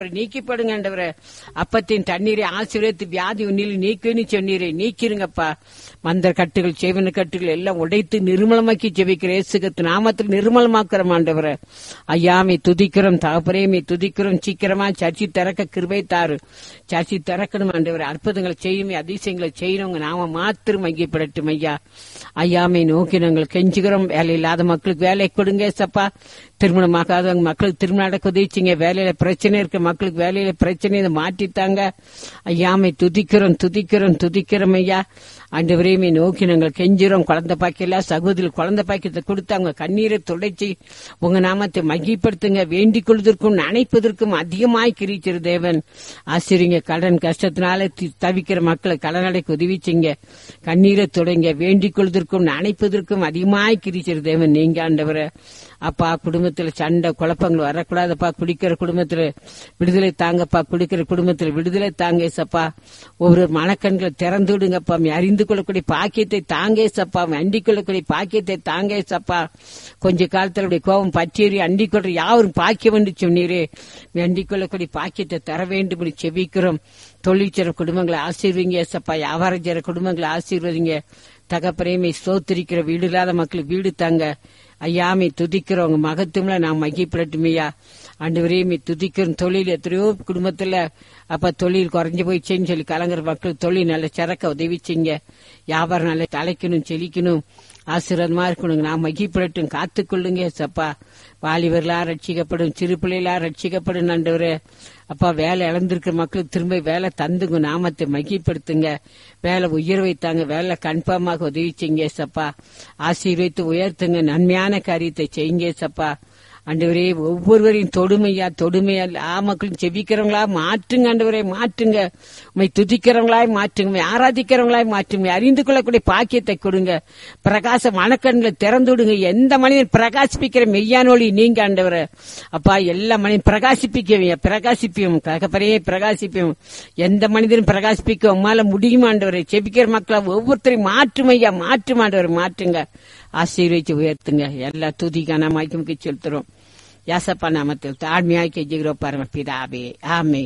நீக்கிப்படுங்க ஆண்டவரே அப்பத்தின் தண்ணீரை ஆசீர்வதித்து வியாதி உன்னில் நீக்குன்னு சொன்னீரே நீக்கிருங்கப்பா மந்த கட்டுகள் செய்வன கட்டுகள் எல்லாம் உடைத்து நிர்மலமாக்கி ஜெபிக்கிற இயேசுகத்து நாமத்தில் நிர்மலமாக்குறோம் ஆண்டவரே ஐயாமை துதிக்கிறோம் தகப்பரேமை துதிக்கிறோம் சீக்கிரமா சர்ச்சி திறக்க கிருபை தாரு சர்ச்சி திறக்கணும் ஆண்டவரே அற்புதங்களை செய்யுமே அதிசயங்களை செய்யறவங்க நாம மாத்திரம் மையப்படட்டும் ஐயா ஐயாமை நோக்கி நாங்கள் கெஞ்சுகிறோம் வேலை இல்லாத மக்களுக்கு வேலை கொடுங்க சப்பா திருமணமாகாதவங்க மக்களுக்கு திருமணம் நடக்க உதவிச்சிங்க வேலையில பிரச்சனை இருக்க மக்களுக்கு வேலையில பிரச்சனை இதை மாற்றித்தாங்க ஐயாமை துதிக்கிறோம் துதிக்கிறோம் துதிக்கிறோம் ஐயா ஆண்டவரையுமே நோக்கி நாங்கள் கெஞ்சுறோம் குழந்தை பாக்கியல சகோதரி குழந்தை பாக்கியத்தை கொடுத்து அவங்க கண்ணீரை துடைச்சி உங்க நாமத்தை மகிப்படுத்துங்க வேண்டிக் கொள்வதற்கும் நினைப்பதற்கும் அதிகமாய் கிரிச்சிரு தேவன் ஆசிரியங்க கடன் கஷ்டத்தினால தி- தவிக்கிற மக்களை கடன் அடைக்க உதவிச்சிங்க கண்ணீரை துடைங்க வேண்டிக் கொள்வதற்கும் நினைப்பதற்கும் அதிகமாய் கிரிச்சிரு தேவன் நீங்க ஆண்டவரை அப்பா குடும்பத்துல சண்டை குழப்பங்கள் வரக்கூடாதப்பா குடிக்கிற குடும்பத்துல விடுதலை தாங்கப்பா குடிக்கிற குடும்பத்துல விடுதலை தாங்க ஏசப்பா ஒவ்வொரு மனக்கண்களை திறந்து விடுங்கப்பா நீ அறிந்து கொள்ளக்கூடிய பாக்கியத்தை தாங்க ஏசப்பா அண்டிக் கொள்ளக்கூடிய பாக்கியத்தை தாங்க ஏசப்பா கொஞ்ச காலத்துல உடைய கோபம் பச்சேரி அண்டிக் கொள்ற யாரும் பாக்கியம் என்று சொன்னீரே அண்டிக் கொள்ளக்கூடிய பாக்கியத்தை தர வேண்டும் என்று செபிக்கிறோம் தொழிற்சர குடும்பங்களை ஆசீர்வதிங்க ஏசப்பா வியாபாரம் செய்ற குடும்பங்களை ஆசீர்வதிங்க தகப்பரையுமே ஸ்தோத்திரிக்கிற வீடு இல்லாத மக்களுக்கு வீடு தாங்க ஐயாமை துதிக்கிறவங்க மகத்துவம்ல நான் மகிப்படட்டுமையா ஆண்டவரையுமே துதிக்கிறோம் தொழில் எத்தனையோ குடும்பத்துல அப்ப தொழில் குறைஞ்சு போயிடுச்சேன்னு சொல்லி கலங்குற மக்கள் தொழில் நல்ல சிறக்க உதவிச்சிங்க வியாபாரம் நல்ல தலைக்கணும் செழிக்கணும் ஆசீர்வாதமா இருக்கணும் நான் மகிப்படட்டும் காத்துக்கொள்ளுங்க சப்பா வாலிபர்களா ரட்சிக்கப்படும் சிறு பிள்ளைகளா ரட்சிக்கப்படும் ஆண்டவரே அப்பா வேலை இழந்திருக்கிற மக்களுக்கு திரும்ப வேலை தந்துங்க நாமத்தை மகிப்படுத்துங்க வேலை உயர் வைத்தாங்க வேலை கன்ஃபார்மாக உதவி செய்யுங்க சப்பா ஆசீர்வைத்து உயர்த்துங்க நன்மையான காரியத்தை செய்யுங்க சப்பா ஆண்டவரே ஒவ்வொருவரையும் தொடுமையா தொடுமையா ஆ மக்களும் செபிக்கிறவங்களா மாற்றுங்க ஆண்டவரே மாற்றுங்க உண்மை துதிக்கிறவங்களாய் மாற்றுங்க உம்மை ஆராதிக்கிறவங்களாய் மாற்றுங்க அறிந்து கொள்ளக்கூடிய பாக்கியத்தை கொடுங்க பிரகாச மனக்கண்களை திறந்து விடுங்க எந்த மனிதன் பிரகாசிப்பிக்கிற மெய்யானொளி நீங்க ஆண்டவரே அப்பா எல்லா மனிதன் பிரகாசிப்பிக்க பிரகாசிப்பியும் தகப்பரையே பிரகாசிப்பியும் எந்த மனிதனும் பிரகாசிப்பிக்க உம்மால முடியுமா ஆண்டவரே செபிக்கிற மக்களை ஒவ்வொருத்தரையும் மாற்றும் ஐயா மாற்றும் ஆண்டவர் மாற்றுங்க ஆசீர்வதிச்சு உயர்த்துங்க எல்லா துதிக்கான மைக்கு செலுத்துறோம் யாசப்பா நாமத்தில் தாழ்மையாய் கெஞ்சுகிறோம் பரம பிதாவே ஆமே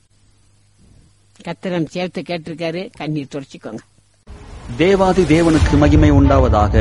கத்திரம் சேர்த்து கேட்டிருக்காரு கண்ணீர் துடைச்சிக்கோங்க தேவாதி தேவனுக்கு மகிமை உண்டாவதாக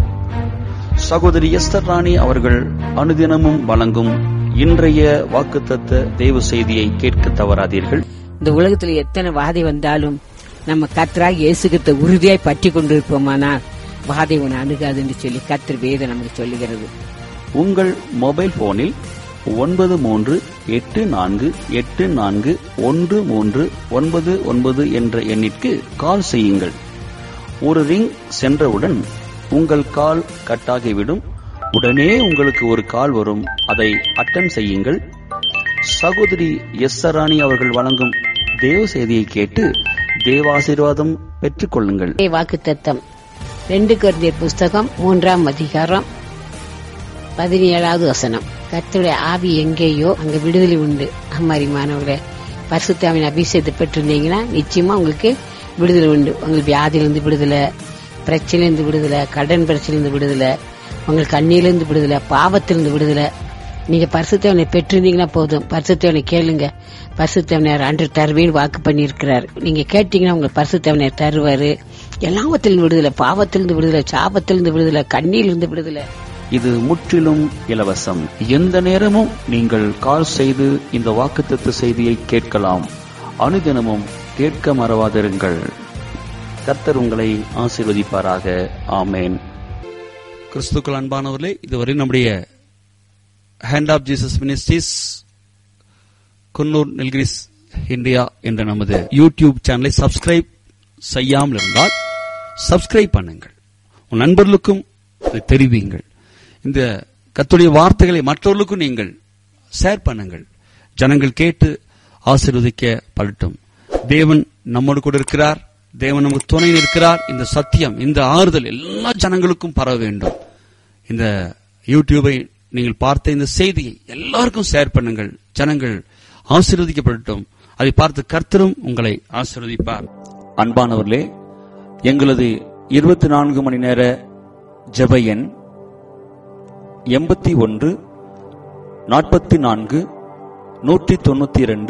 சகோதரி எஸ்தர் ராணி அவர்கள் அனுதினமும் வழங்கும் இன்றைய வாக்குத்தத்த தேவ செய்தியை கேட்க தவறாதீர்கள் இந்த உலகத்துல எத்தனை வாதை வந்தாலும் நம்ம கத்தராக இயேசுகிட்ட உறுதியாய் பற்றி கொண்டிருப்போமானால் வாதை உன்னை அணுகாதுன்னு சொல்லி கத்தர் வேதம் நமக்கு சொல்லுகிறது உங்கள் மொபைல் போனில் ஒன்பது மூன்று எட்டு நான்கு எட்டு நான்கு ஒன்று மூன்று ஒன்பது ஒன்பது என்ற எண்ணிற்கு கால் செய்யுங்கள் ஒரு ரிங் சென்றவுடன் உங்கள் கால் கட்டாகிவிடும் உடனே உங்களுக்கு ஒரு கால் வரும் அதை அட்டன் செய்யுங்கள் சகோதரி எஸ் ராணி அவர்கள் வழங்கும் தேவ செய்தியை கேட்டு தேவாசீர்வாதம் பெற்றுக் கொள்ளுங்கள் வாக்கு தத்தம் ரெண்டு குருந்தியர் புஸ்தகம் மூன்றாம் அதிகாரம் பதினேழாவது வசனம் கர்த்தருடைய ஆவி எங்கேயோ அங்க விடுதலை உண்டு அம்மாரிமானவர்களே பரிசுத்தாவின் அபிஷேகத்தை பெற்றிருந்தீங்கன்னா நிச்சயமா உங்களுக்கு விடுதலை உண்டு உங்களுக்கு வியாதியிலிருந்து விடுதலை பிரச்சனையிலிருந்து விடுதலை கடன் பிரச்சனையிலிருந்து விடுதலை உங்களுக்கு கண்ணியிலிருந்து விடுதலை பாவத்திலிருந்து விடுதலை நீங்க பரிசுத்தவனை பெற்றிருந்தீங்கன்னா போதும் பரிசுத்தவனை கேளுங்க பரிசுத்தவனையார் அன்று தருவேன்னு வாக்கு பண்ணியிருக்கிறார் நீங்க கேட்டீங்கன்னா உங்களுக்கு பரிசுத்தவனையார் தருவாரு எல்லாவத்திலிருந்து விடுதலை பாவத்திலிருந்து விடுதலை சாபத்திலிருந்து விடுதலை கண்ணியிலிருந்து விடுதலை இது முற்றிலும் இலவசம் எந்த நேரமும் நீங்கள் கால் செய்து இந்த வாக்குத்தத்த செய்தியை கேட்கலாம் அனுதினமும் கேட்க மறவாதிருங்கள் கர்த்தர் உங்களை ஆசீர்வதிப்பாராக ஆமேன் கிறிஸ்துக்கள் அன்பானவர்களே இதுவரை நம்முடைய hand of Jesus ministries Coonoor Nilgiris India என்ற நமது யூடியூப் சேனலை சப்ஸ்கிரைப் செய்யாமல் இருந்தால் சப்ஸ்கிரைப் பண்ணுங்கள் உன் நண்பர்களுக்கும் இதை தெரிவியுங்கள் இந்த கத்துடைய வார்த்தைகளை மற்றவர்களுக்கும் நீங்கள் ஷேர் பண்ணுங்கள் ஜனங்கள் கேட்டு ஆசீர்வதிக்க படட்டும் தேவன் நம்மோடு கூட இருக்கிறார் தேவன் நமக்கு துணை இருக்கிறார் இந்த சத்தியம் இந்த ஆறுதல் எல்லா ஜனங்களுக்கும் பரவ வேண்டும் இந்த யூடியூபை நீங்கள் பார்த்த இந்த செய்தியை எல்லாருக்கும் ஷேர் பண்ணுங்கள் ஜனங்கள் ஆசீர்வதிக்கப்படட்டும் அதை பார்த்து கர்த்தரும் உங்களை ஆசீர்வதிப்பார் அன்பானவர்களே எங்களது இருபத்தி நான்கு மணி நேர ஜெப எண் எண்பத்தி ஒன்று நாற்பத்தி நான்கு நூற்றி தொண்ணூத்தி இரண்டு